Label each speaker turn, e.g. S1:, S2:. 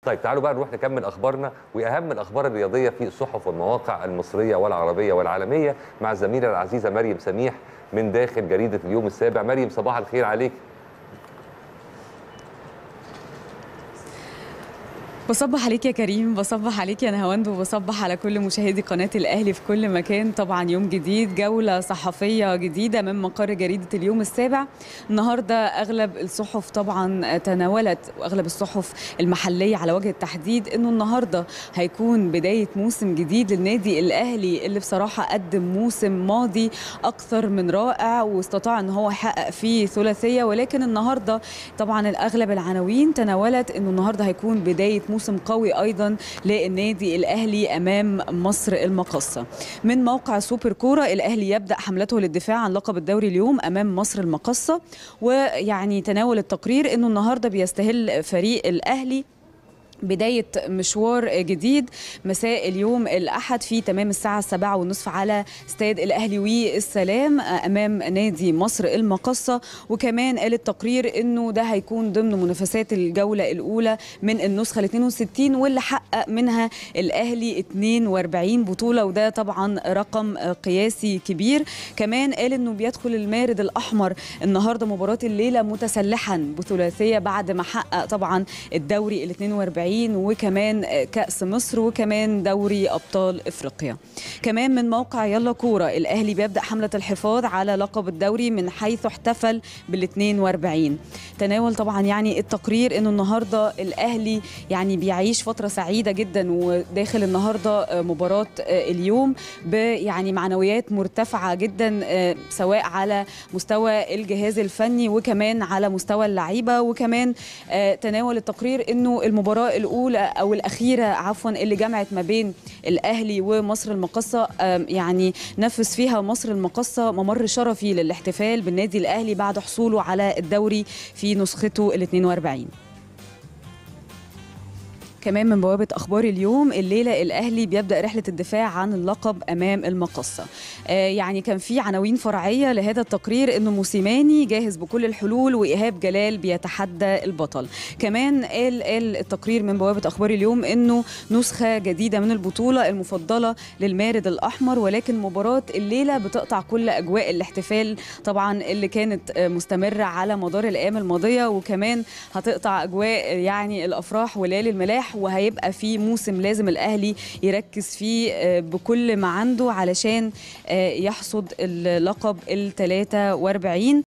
S1: طيب تعالوا بقى نروح نكمل اخبارنا واهم الاخبار الرياضيه في الصحف والمواقع المصريه والعربيه والعالميه مع الزميله العزيزه مريم سميح من داخل جريده اليوم السابع مريم صباح الخير عليك
S2: بصبح عليك يا كريم بصبح عليك يا نهاوند وبصبح على كل مشاهدي قناة الأهلي في كل مكان طبعا يوم جديد جولة صحفية جديدة من مقر جريدة اليوم السابع النهاردة أغلب الصحف طبعا تناولت وأغلب الصحف المحلية على وجه التحديد أنه النهاردة هيكون بداية موسم جديد للنادي الأهلي اللي بصراحة قدم موسم ماضي أكثر من رائع واستطاع أن هو يحقق فيه ثلاثية ولكن النهاردة طبعا الأغلب العناوين تناولت أنه النهاردة هيكون بداية موسم موسم قوي ايضا للنادي الاهلي امام مصر المقصه من موقع سوبر كوره الاهلي يبدا حملته للدفاع عن لقب الدوري اليوم امام مصر المقصه ويعني تناول التقرير انه النهارده بيستهل فريق الاهلي بداية مشوار جديد مساء اليوم الأحد في تمام الساعة السابعة والنصف على استاد الأهلي والسلام أمام نادي مصر المقصة وكمان قال التقرير أنه ده هيكون ضمن منافسات الجولة الأولى من النسخة ال 62 واللي حقق منها الأهلي 42 بطولة وده طبعا رقم قياسي كبير كمان قال أنه بيدخل المارد الأحمر النهاردة مباراة الليلة متسلحا بثلاثية بعد ما حقق طبعا الدوري ال 42 وكمان كأس مصر وكمان دوري أبطال إفريقيا كمان من موقع يلا كورة الأهلي بيبدأ حملة الحفاظ على لقب الدوري من حيث احتفل بال 42 تناول طبعا يعني التقرير أنه النهاردة الأهلي يعني بيعيش فترة سعيدة جدا وداخل النهاردة مباراة اليوم يعني معنويات مرتفعة جدا سواء على مستوى الجهاز الفني وكمان على مستوى اللعيبة وكمان تناول التقرير أنه المباراة الاولى او الاخيره عفوا اللي جمعت ما بين الاهلي ومصر المقصه يعني نفذ فيها مصر المقصه ممر شرفي للاحتفال بالنادي الاهلي بعد حصوله على الدوري في نسخته ال 42 كمان من بوابة أخبار اليوم الليلة الأهلي بيبدأ رحلة الدفاع عن اللقب أمام المقصة آه يعني كان في عناوين فرعية لهذا التقرير أنه موسيماني جاهز بكل الحلول وإيهاب جلال بيتحدى البطل كمان قال, قال التقرير من بوابة أخبار اليوم أنه نسخة جديدة من البطولة المفضلة للمارد الأحمر ولكن مباراة الليلة بتقطع كل أجواء الاحتفال طبعا اللي كانت مستمرة على مدار الأيام الماضية وكمان هتقطع أجواء يعني الأفراح وليالي الملاح وهيبقى في موسم لازم الاهلي يركز فيه بكل ما عنده علشان يحصد اللقب ال 43